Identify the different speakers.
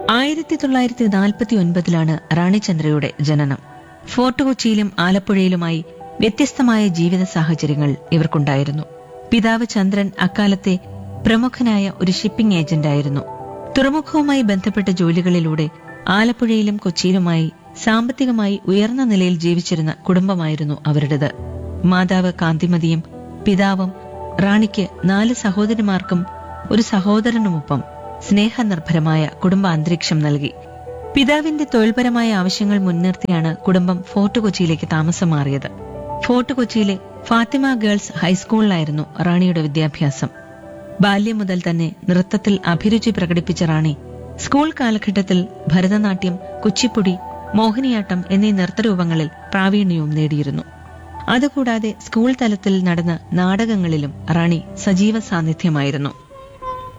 Speaker 1: ആയിരത്തി തൊള്ളായിരത്തി നാൽപ്പത്തി ഒൻപതിലാണ് റാണി ചന്ദ്രയുടെ ജനനം ഫോർട്ട് കൊച്ചിയിലും ആലപ്പുഴയിലുമായി വ്യത്യസ്തമായ ജീവിത സാഹചര്യങ്ങൾ ഇവർക്കുണ്ടായിരുന്നു പിതാവ് ചന്ദ്രൻ അക്കാലത്തെ പ്രമുഖനായ ഒരു ഷിപ്പിംഗ് ഏജന്റായിരുന്നു തുറമുഖവുമായി ബന്ധപ്പെട്ട ജോലികളിലൂടെ ആലപ്പുഴയിലും കൊച്ചിയിലുമായി സാമ്പത്തികമായി ഉയർന്ന നിലയിൽ ജീവിച്ചിരുന്ന കുടുംബമായിരുന്നു അവരുടേത് മാതാവ് കാന്തിമതിയും പിതാവും റാണിക്ക് നാല് സഹോദരിമാർക്കും ഒരു സഹോദരനുമൊപ്പം സ്നേഹനിർഭരമായ കുടുംബ അന്തരീക്ഷം നൽകി പിതാവിന്റെ തൊഴിൽപരമായ ആവശ്യങ്ങൾ മുൻനിർത്തിയാണ് കുടുംബം ഫോർട്ട് കൊച്ചിയിലേക്ക് താമസം മാറിയത് ഫോർട്ട് കൊച്ചിയിലെ ഫാത്തിമ ഗേൾസ് ഹൈസ്കൂളിലായിരുന്നു റാണിയുടെ വിദ്യാഭ്യാസം ബാല്യം മുതൽ തന്നെ നൃത്തത്തിൽ അഭിരുചി പ്രകടിപ്പിച്ച റാണി സ്കൂൾ കാലഘട്ടത്തിൽ ഭരതനാട്യം കുച്ചിപ്പുടി മോഹിനിയാട്ടം എന്നീ നൃത്തരൂപങ്ങളിൽ പ്രാവീണ്യവും നേടിയിരുന്നു അതുകൂടാതെ സ്കൂൾ തലത്തിൽ നടന്ന നാടകങ്ങളിലും റാണി സജീവ സാന്നിധ്യമായിരുന്നു